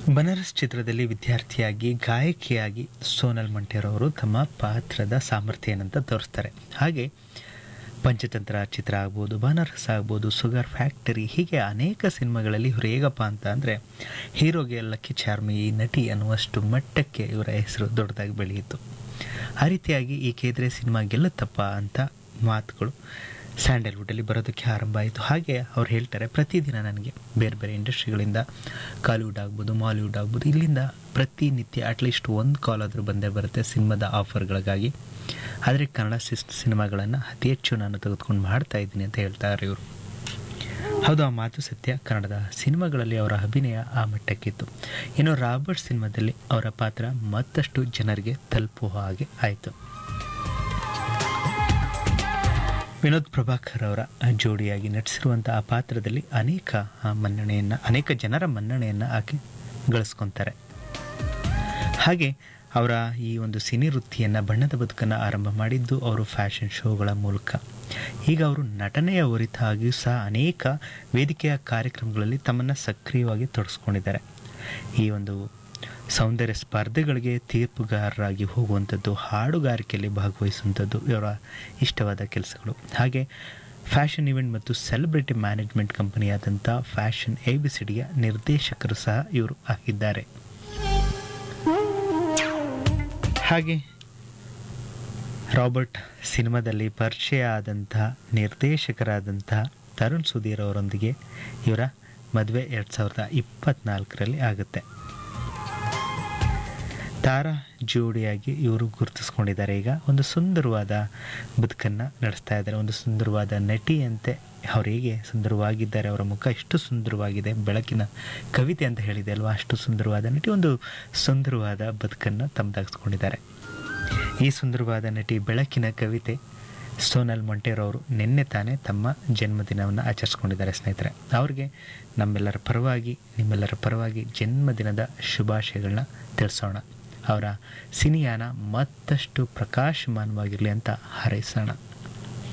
ಬನಾರಸ್ ಚಿತ್ರದಲ್ಲಿ ವಿದ್ಯಾರ್ಥಿಯಾಗಿ ಗಾಯಕಿಯಾಗಿ ಸೋನಲ್ ಮಂಟೇರವರು ತಮ್ಮ ಪಾತ್ರದ ಸಾಮರ್ಥ್ಯ ಏನಂತ ತೋರಿಸ್ತಾರೆ ಹಾಗೆ ಪಂಚತಂತ್ರ ಚಿತ್ರ ಆಗ್ಬೋದು ಬನಾರಸ್ ಆಗ್ಬೋದು ಸುಗರ್ ಫ್ಯಾಕ್ಟರಿ ಹೀಗೆ ಅನೇಕ ಸಿನಿಮಾಗಳಲ್ಲಿ ಇವರು ಹೇಗಪ್ಪ ಅಂತ ಅಂದರೆ ಹೀರೋಗೆ ಲಕ್ಕಿ ಚಾರ್ಮಿ ಈ ನಟಿ ಅನ್ನುವಷ್ಟು ಮಟ್ಟಕ್ಕೆ ಇವರ ಹೆಸರು ದೊಡ್ಡದಾಗಿ ಬೆಳೆಯಿತು ಆ ರೀತಿಯಾಗಿ ಈ ಕೇದ್ರೆ ಸಿನಿಮಾ ಗೆಲ್ಲುತ್ತಪ್ಪ ಅಂತ ಮಾತುಗಳು ಸ್ಯಾಂಡಲ್ವುಡಲ್ಲಿ ಬರೋದಕ್ಕೆ ಆರಂಭ ಆಯಿತು ಹಾಗೆ ಅವ್ರು ಹೇಳ್ತಾರೆ ಪ್ರತಿದಿನ ನನಗೆ ಬೇರೆ ಬೇರೆ ಇಂಡಸ್ಟ್ರಿಗಳಿಂದ ಕಾಲಿವುಡ್ ಆಗ್ಬೋದು ಮಾಲಿವುಡ್ ಆಗ್ಬೋದು ಇಲ್ಲಿಂದ ಪ್ರತಿನಿತ್ಯ ಅಟ್ಲೀಸ್ಟ್ ಒಂದು ಕಾಲ್ ಆದರೂ ಬಂದೇ ಬರುತ್ತೆ ಸಿನಿಮಾದ ಆಫರ್ಗಳಿಗಾಗಿ ಆದರೆ ಕನ್ನಡ ಸಿಸ್ ಸಿನಿಮಾಗಳನ್ನು ಅತಿ ಹೆಚ್ಚು ನಾನು ತೆಗೆದುಕೊಂಡು ಮಾಡ್ತಾ ಇದ್ದೀನಿ ಅಂತ ಹೇಳ್ತಾರೆ ಇವರು ಹೌದು ಆ ಮಾತು ಸತ್ಯ ಕನ್ನಡದ ಸಿನಿಮಾಗಳಲ್ಲಿ ಅವರ ಅಭಿನಯ ಆ ಮಟ್ಟಕ್ಕಿತ್ತು ಇನ್ನು ರಾಬರ್ಟ್ ಸಿನಿಮಾದಲ್ಲಿ ಅವರ ಪಾತ್ರ ಮತ್ತಷ್ಟು ಜನರಿಗೆ ತಲುಪುವ ಹಾಗೆ ಆಯಿತು ವಿನೋದ್ ಪ್ರಭಾಕರ್ ಅವರ ಜೋಡಿಯಾಗಿ ನಟಿಸಿರುವಂಥ ಆ ಪಾತ್ರದಲ್ಲಿ ಅನೇಕ ಆ, ಮನ್ನಣೆಯನ್ನು ಅನೇಕ ಜನರ ಮನ್ನಣೆಯನ್ನು ಆಕೆ ಗಳಿಸ್ಕೊತಾರೆ ಹಾಗೆ ಅವರ ಈ ಒಂದು ಸಿನಿ ವೃತ್ತಿಯನ್ನು ಬಣ್ಣದ ಬದುಕನ್ನು ಆರಂಭ ಮಾಡಿದ್ದು ಅವರು ಫ್ಯಾಷನ್ ಶೋಗಳ ಮೂಲಕ ಈಗ ಅವರು ನಟನೆಯ ಹೊರತಾಗಿಯೂ ಸಹ ಅನೇಕ ವೇದಿಕೆಯ ಕಾರ್ಯಕ್ರಮಗಳಲ್ಲಿ ತಮ್ಮನ್ನು ಸಕ್ರಿಯವಾಗಿ ತೊಡಗಿಸ್ಕೊಂಡಿದ್ದಾರೆ ಈ ಒಂದು ಸೌಂದರ್ಯ ಸ್ಪರ್ಧೆಗಳಿಗೆ ತೀರ್ಪುಗಾರರಾಗಿ ಹೋಗುವಂಥದ್ದು ಹಾಡುಗಾರಿಕೆಯಲ್ಲಿ ಭಾಗವಹಿಸುವಂಥದ್ದು ಇವರ ಇಷ್ಟವಾದ ಕೆಲಸಗಳು ಹಾಗೆ ಫ್ಯಾಷನ್ ಇವೆಂಟ್ ಮತ್ತು ಸೆಲೆಬ್ರಿಟಿ ಮ್ಯಾನೇಜ್ಮೆಂಟ್ ಕಂಪನಿಯಾದಂಥ ಫ್ಯಾಷನ್ ಎ ಬಿ ಸಿ ಡಿಯ ನಿರ್ದೇಶಕರು ಸಹ ಇವರು ಆಗಿದ್ದಾರೆ ಹಾಗೆ ರಾಬರ್ಟ್ ಸಿನಿಮಾದಲ್ಲಿ ಪರಿಚಯ ಆದಂತಹ ನಿರ್ದೇಶಕರಾದಂತಹ ತರುಣ್ ಸುಧೀರ್ ಅವರೊಂದಿಗೆ ಇವರ ಮದುವೆ ಎರಡು ಸಾವಿರದ ಇಪ್ಪತ್ತ್ನಾಲ್ಕರಲ್ಲಿ ಆಗುತ್ತೆ ತಾರಾ ಜೋಡಿಯಾಗಿ ಇವರು ಗುರುತಿಸ್ಕೊಂಡಿದ್ದಾರೆ ಈಗ ಒಂದು ಸುಂದರವಾದ ಬದುಕನ್ನು ನಡೆಸ್ತಾ ಇದ್ದಾರೆ ಒಂದು ಸುಂದರವಾದ ನಟಿಯಂತೆ ಅವ್ರು ಹೇಗೆ ಸುಂದರವಾಗಿದ್ದಾರೆ ಅವರ ಮುಖ ಎಷ್ಟು ಸುಂದರವಾಗಿದೆ ಬೆಳಕಿನ ಕವಿತೆ ಅಂತ ಹೇಳಿದೆ ಅಲ್ವಾ ಅಷ್ಟು ಸುಂದರವಾದ ನಟಿ ಒಂದು ಸುಂದರವಾದ ಬದುಕನ್ನು ತಮ್ಮದಾಗಿಸ್ಕೊಂಡಿದ್ದಾರೆ ಈ ಸುಂದರವಾದ ನಟಿ ಬೆಳಕಿನ ಕವಿತೆ ಸೋನಲ್ ಮೊಂಟೇರವರು ನಿನ್ನೆ ತಾನೇ ತಮ್ಮ ಜನ್ಮದಿನವನ್ನು ಆಚರಿಸ್ಕೊಂಡಿದ್ದಾರೆ ಸ್ನೇಹಿತರೆ ಅವ್ರಿಗೆ ನಮ್ಮೆಲ್ಲರ ಪರವಾಗಿ ನಿಮ್ಮೆಲ್ಲರ ಪರವಾಗಿ ಜನ್ಮದಿನದ ಶುಭಾಶಯಗಳನ್ನ ತಿಳಿಸೋಣ ಅವರ ಸಿನಿಯಾನ ಮತ್ತಷ್ಟು ಪ್ರಕಾಶಮಾನವಾಗಿರಲಿ ಅಂತ ಹಾರೈಸೋಣ